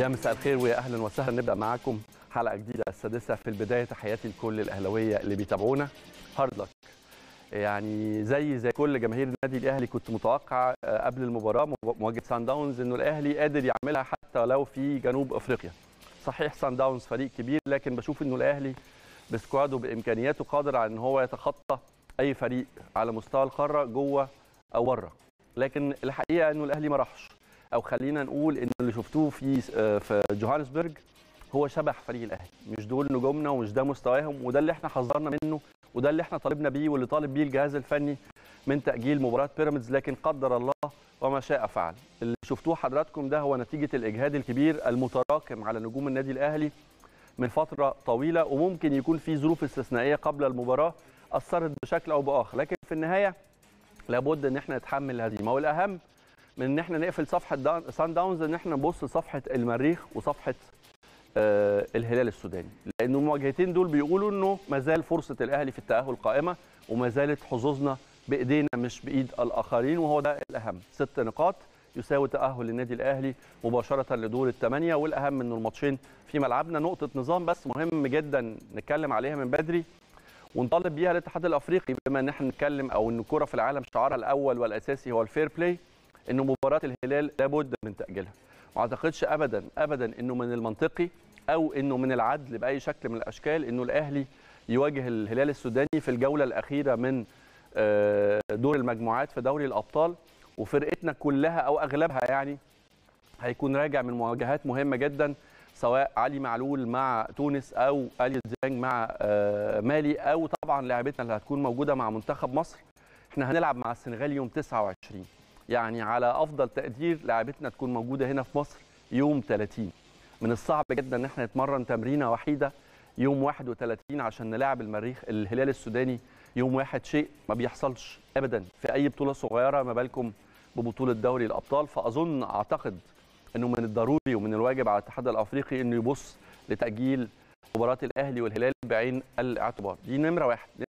يا مساء الخير ويا اهلا وسهلا نبدا معاكم حلقه جديده السادسه في البدايه تحياتي لكل الاهلاويه اللي بيتابعونا هارد لك يعني زي زي كل جماهير النادي الاهلي كنت متوقع قبل المباراه مواجهه سان داونز انه الاهلي قادر يعملها حتى لو في جنوب افريقيا صحيح سان داونز فريق كبير لكن بشوف انه الاهلي بسكواده بامكانياته قادر على ان هو يتخطى اي فريق على مستوى القاره جوه او بره لكن الحقيقه انه الاهلي ما راحش او خلينا نقول ان اللي شفتوه في في جوهانسبرج هو شبح فريق الاهلي مش دول نجومنا ومش ده مستواهم وده اللي احنا حذرنا منه وده اللي احنا طالبنا بيه واللي طالب بيه الجهاز الفني من تاجيل مباراه بيراميدز لكن قدر الله وما شاء فعل اللي شفتوه حضراتكم ده هو نتيجه الاجهاد الكبير المتراكم على نجوم النادي الاهلي من فتره طويله وممكن يكون في ظروف استثنائيه قبل المباراه اثرت بشكل او باخر لكن في النهايه لابد ان احنا نتحمل الهزيمه والاهم من ان احنا نقفل صفحه داون سان داونز ان احنا نبص لصفحه المريخ وصفحه آه الهلال السوداني لانه المواجهتين دول بيقولوا انه ما زال فرصه الاهلي في التاهل قائمه وما زالت حظوظنا بايدينا مش بايد الاخرين وهو ده الاهم ست نقاط يساوي تاهل النادي الاهلي مباشره لدور الثمانيه والاهم انه الماتشين في ملعبنا نقطه نظام بس مهم جدا نتكلم عليها من بدري ونطالب بيها الاتحاد الافريقي بما ان احنا نتكلم او ان الكره في العالم شعارها الاول والاساسي هو الفير بلاي انه مباراه الهلال لابد من تاجيلها ما اعتقدش ابدا ابدا انه من المنطقي او انه من العدل باي شكل من الاشكال انه الاهلي يواجه الهلال السوداني في الجوله الاخيره من دور المجموعات في دوري الابطال وفرقتنا كلها او اغلبها يعني هيكون راجع من مواجهات مهمه جدا سواء علي معلول مع تونس او الي ديانج مع مالي او طبعا لاعبتنا اللي هتكون موجوده مع منتخب مصر احنا هنلعب مع السنغال يوم 29 يعني على افضل تقدير لاعبتنا تكون موجوده هنا في مصر يوم 30 من الصعب جدا ان احنا نتمرن تمرينه وحيده يوم 31 عشان نلاعب المريخ الهلال السوداني يوم واحد شيء ما بيحصلش ابدا في اي بطوله صغيره ما بالكم ببطوله دوري الابطال فاظن اعتقد انه من الضروري ومن الواجب على الاتحاد الافريقي انه يبص لتاجيل مباراه الاهلي والهلال بعين الاعتبار دي نمره واحد